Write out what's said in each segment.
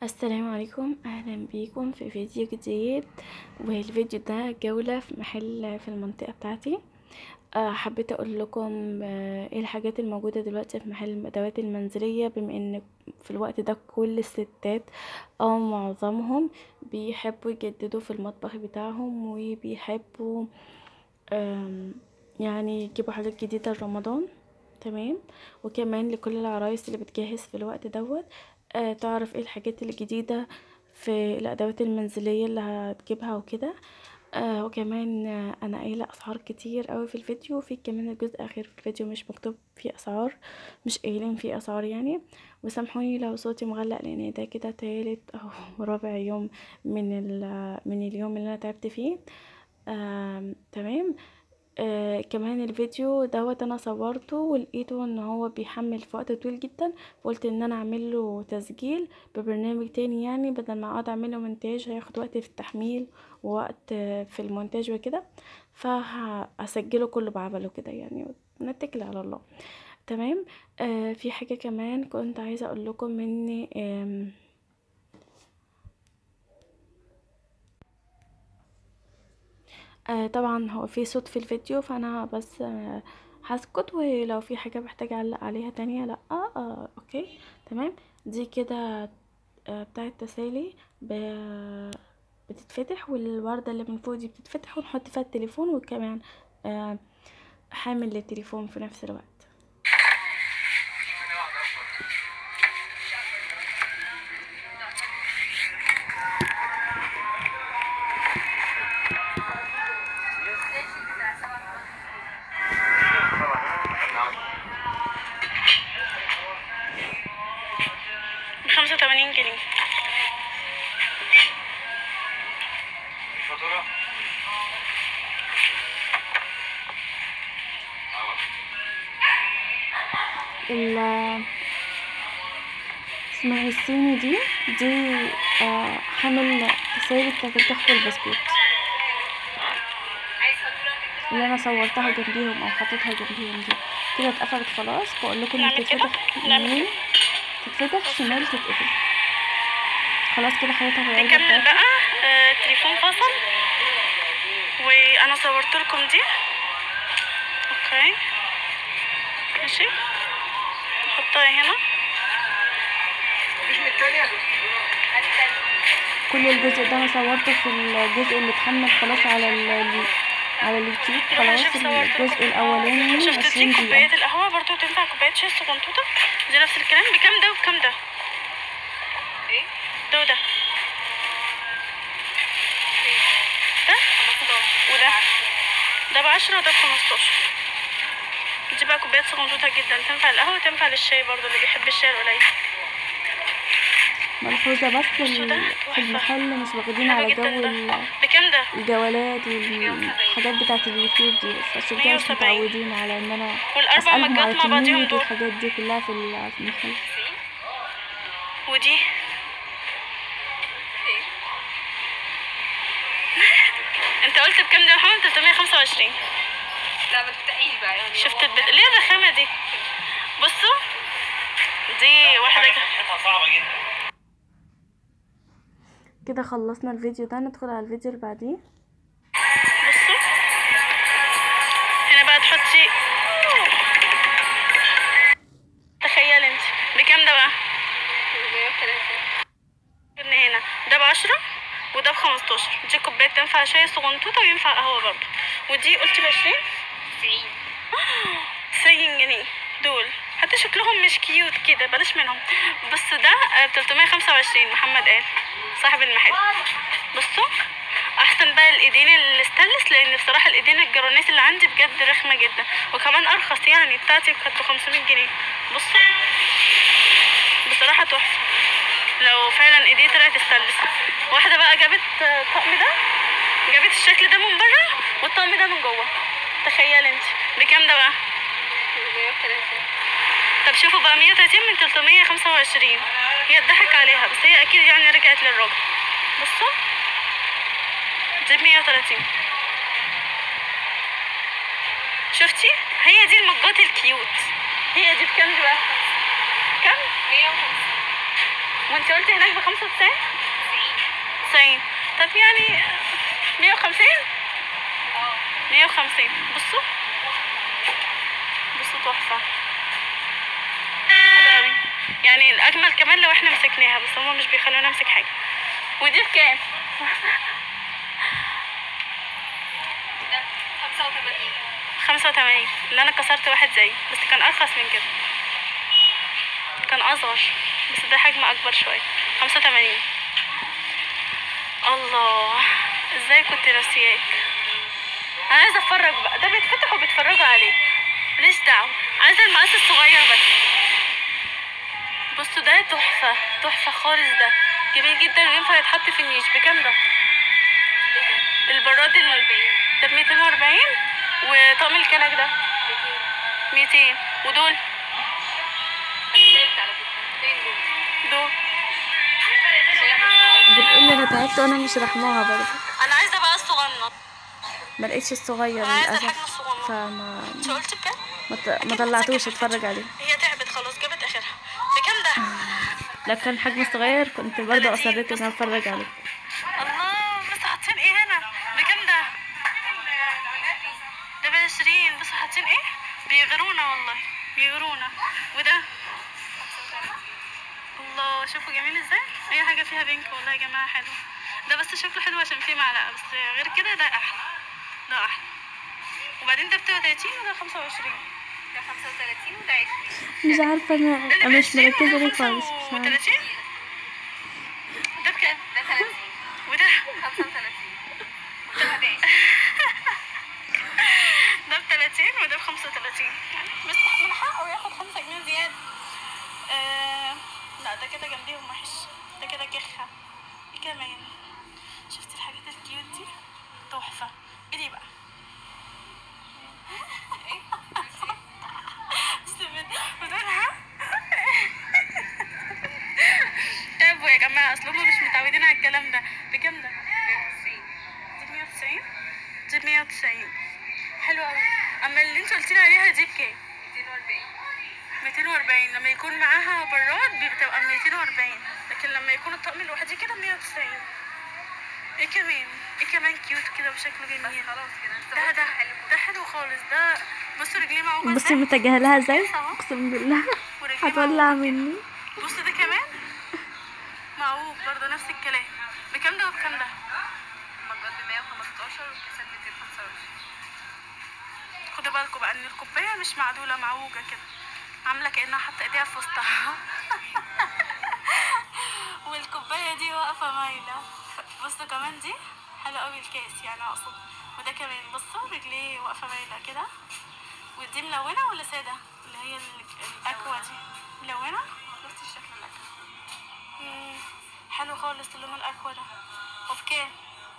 السلام عليكم اهلا بيكم في فيديو جديد والفيديو ده جولة في محل في المنطقة بتاعتي آه، حبيت اقول لكم آه، ايه الحاجات الموجودة دلوقتي في محل الادوات المنزلية بما ان في الوقت ده كل الستات او معظمهم بيحبوا يجددوا في المطبخ بتاعهم وبيحبوا آم، يعني يجيبوا حاجات جديدة لرمضان تمام وكمان لكل العرايس اللي بتجهز في الوقت دوت آه تعرف ايه الحاجات الجديدة في الأدوات المنزلية اللي هتجيبها وكده آه وكمان آه أنا قايلة أسعار كتير أوي في الفيديو في كمان الجزء الأخير في الفيديو مش مكتوب فيه أسعار مش قايلين فيه أسعار يعني وسامحوني لو صوتي مغلق لأن ده كده تالت أو رابع يوم من, ال- من اليوم اللي أنا تعبت فيه آه تمام آه كمان الفيديو دوت انا صورته ولقيته ان هو بيحمل في وقت طويل جدا فقلت ان انا اعمل له تسجيل ببرنامج تاني يعني بدل ما اقعد اعمله مونتاج هياخد وقت في التحميل ووقت آه، في المونتاج وكده فهسجله كله بعمله كده يعني ونتكل على الله تمام آه في حاجة كمان كنت عايزة اقول لكم ان آم، آه طبعا هو في صوت في الفيديو فانا بس آه هسكت ولو في حاجة محتاجة اعلق عليها تانية لا آه اوكي تمام دي كده آه بتاعة تسالي ب- بتتفتح والوردة اللي من فوق دي بتتفتح ونحط فيها التليفون وكمان آه حامل للتليفون في نفس الوقت بخمسة وتمانين جنيه الفاتورة ال اسمها الصيني دي دي آه حامل تسالي بتاعت الكحك والبسكوت اللي انا صورتها جنبيهم او حطيتها جنبيهم دي كده اتقفلت خلاص بقول لكم نعمل كده؟ تتفتح نعمل يمين تتفتح شمال تتقفل خلاص كده حياتها في العلبة نكمل بتاعتها بقى آه، التليفون فصل وانا صورت لكم دي اوكي ماشي نحطها هنا مش من التانية كل الجزء ده انا صورته في الجزء اللي اتحمل خلاص على ال على اليوتيوب أنا خلاص شوف صورت الجزء الاولاني شفت دي عشرين كوباية دقيقة القهوة برضو تنفع كوباية شاي صغنطوطة دي نفس الكلام بكام ده وبكام ده ايه؟ ده وده ده وده ده بعشرة وده بخمستاشر دي بقى كوبايات صغنطوطة جدا تنفع القهوة وتنفع للشاي برضو اللي بيحب الشاي القليل ملحوظة بس بصوا ده ال- في تحفة. المحل مش واخدين حلو على جدا جو ده. ال- بكام ده؟ الجولات والحاجات بتاعة اليوتيوب دي بس عشان كده مش 170. متعودين على ان انا والأربع اسألهم على مجات مع بعضيهم كمية دول الحاجات دي كلها في ال- في المحل ودي انت قلت بكام ده يا محمد 325 لا ما تفتحيش بقى يعني شفت البت... ليه الرخامة دي بصوا دي واحدة فتحتها صعبة جدا كده خلصنا الفيديو ده ندخل على الفيديو اللي بعديه بصوا هنا بقى تحطي تخيل انت بكام ده بقى ان هنا ده بعشرة وده بخمستاشر دي كوباية تنفع شاي صغنطوطة وينفع قهوة برضه ودي قلتي بعشرين تسعين جنيه دول حتى شكلهم مش كيوت كده بلاش منهم بص ده ب 325 محمد قال صاحب المحل بصوا احسن بقى الايدين الستانلس لان بصراحه الايدين الجرانيت اللي عندي بجد رخمه جدا وكمان ارخص يعني بتاعتي كانت ب 500 جنيه بصوا بصراحه تحفه لو فعلا ايديه طلعت ستانلس واحده بقى جابت آه، الطقم ده جابت الشكل ده من بره والطقم ده من جوه تخيل انت بكام ده بقى طب شوفوا بقى 130 من 325 هي اتضحك عليها بس هي اكيد يعني رجعت للراجل بصوا دي 130 شفتي هي دي المجات الكيوت هي دي بكام دي بقى كام 150 وانت قلتي هناك ب 95 90 طب يعني 150 اه 150 بصوا بصوا تحفة حلو أوي يعني الأجمل كمان لو احنا مسكناها بس هما مش بيخلونا نمسك حاجة ودي بكام؟ ده 85 خمسة وتمانين اللي أنا كسرت واحد زيه بس كان أرخص من كده كان أصغر بس ده حجم أكبر شوية خمسة وتمانين الله ازاي كنت ناسياك أنا عايزة أتفرج بقى ده بيتفتح وبيتفرجوا عليه ماليش دعوة عايزة المقاس الصغير بس بصوا ده تحفة تحفة خالص ده جميل جدا وينفع يتحط في النيش بكام ده؟ البراد ال ده ب 240 وطقم الكنك ده 200 ودول ثابت على فكرة فين دول؟ دول بتقولي انا تعبت وانا مش رحماها برضه انا عايزه بقى الصغنن ما لقيتش الصغير أنا عايزة للاسف الحجم الصغنن. فما انت قلت بكام؟ ما ط- ما طلعتوش اتفرج عليه هي تعبت خلاص جابت اخرها بكام ده؟ لو كان حجم صغير كنت برضه اصريت ان أنا اتفرج عليه الله بس حاطين ايه هنا؟ بكام ده؟ ده بعشرين بس حاطين ايه؟ بيغرونا والله بيغرونا وده الله شوفوا جميل ازاي اي حاجه فيها بينك والله يا جماعه حلو ده بس شكله حلو عشان فيه معلقه بس غير كده ده احلى ده احلى وبعدين ده بتاع 30 وده 25 ده 35 وده 20 مش عارفه انا ده أنا مش مركزه ليه خالص مش عارفه 30 ده بكام؟ ده 30 وده 35 وده 20 ده ب 30 وده ب 35 بس من حقه ياخد 5 جنيه زيادة آه لا ده كده جنبيهم وحش ده كده كخة ايه كمان شفتي الحاجات الكيوت دي تحفة ايه دي بقى استبد بدونها تعبوا يا جماعة اصل هما مش متعودين على الكلام ده بكام ده؟ 190 دي 190 دي 190 حلو قوي اما اللي انت قلتي لي عليها دي بكام 240 240 لما يكون معاها براد بتبقى 240 لكن لما يكون الطقم لوحده كده 190 ايه كمان ايه كمان كيوت كده وشكله جميل خلاص كده انت ده قلت ده حلو ده حلو خالص ده بصوا رجليه معوجة بصي ازاي متجهه لها ازاي أهو. اقسم بالله ورجليه هتولع معوجة. مني بص ده كمان معوج برضه نفس الكلام بكام ده وبكام ده المجات ب 115 والكاسات 225 خدوا بالكم بقى ان الكوبايه مش معدوله معوجه كده عامله كانها حاطه ايديها في وسطها والكوبايه دي واقفه مايله بصوا كمان دي حلو قوي الكاس يعني اقصد وده كمان بصوا رجليه واقفه مايله كده ودي ملونه ولا ساده اللي هي ال- الاكوا دي ملونه نفس الشكل الاكوا مم، حلو خالص اللون الاكوا ده وبكام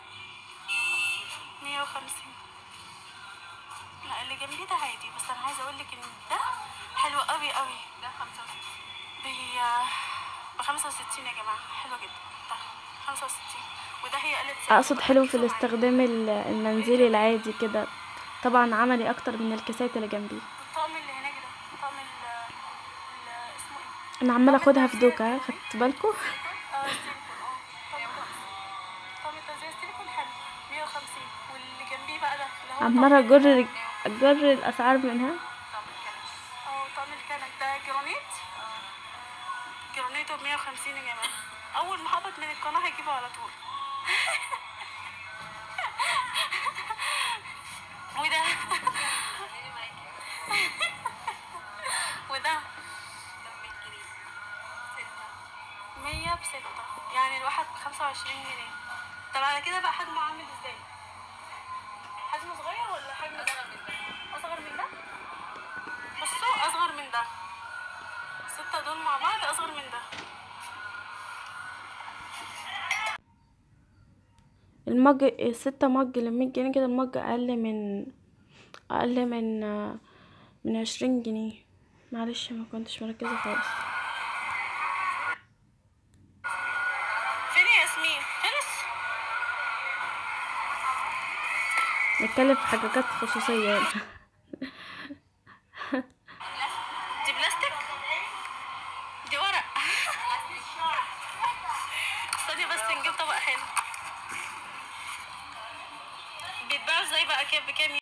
150 لا اللي جنبي ده عادي بس انا عايزه اقول لك ان ده حلو قوي قوي ده 65 ب ب 65 يا جماعه حلو جدا ده 65 وده هي قالت سعر. اقصد حلو في ركزوا معايا. الاستخدام ال- المنزلي العادي كده طبعا عملي اكتر من الكاسات اللي جنبي الطقم اللي هناك ده الطقم ال ال- اسمه ايه؟ انا عماله اخدها في دوكا خدت بالكم اه السيليكون اه طقم طقم التوزيع السيليكون حلو 150 واللي جنبيه بقى ده اللي هو عماله طقم ال- اجر اجر الاسعار منها اه طقم الكنك ده جرانيت جرانيته ب 150 يا جماعه اول ما هبط من القناه هجيبه على طول وده وده 100 بستة يعني الواحد بخمسة وعشرين جنيه طب على كده بقى حجمه عامل ازاي؟ حجمه صغير ولا حجمه أصغر من ده؟ بصوا أصغر من ده ستة دول مع بعض أصغر من ده المج الستة مج اللي 100 جنيه كده المج اقل من اقل من من عشرين جنيه معلش ما كنتش مركزة خالص فين يا ياسمين؟ خلص؟ نتكلم في حاجات خصوصية يعني. دي بلاستيك؟ دي ورق بس نجيب طبق حلو بيتباعوا ازاي بقى كام بكام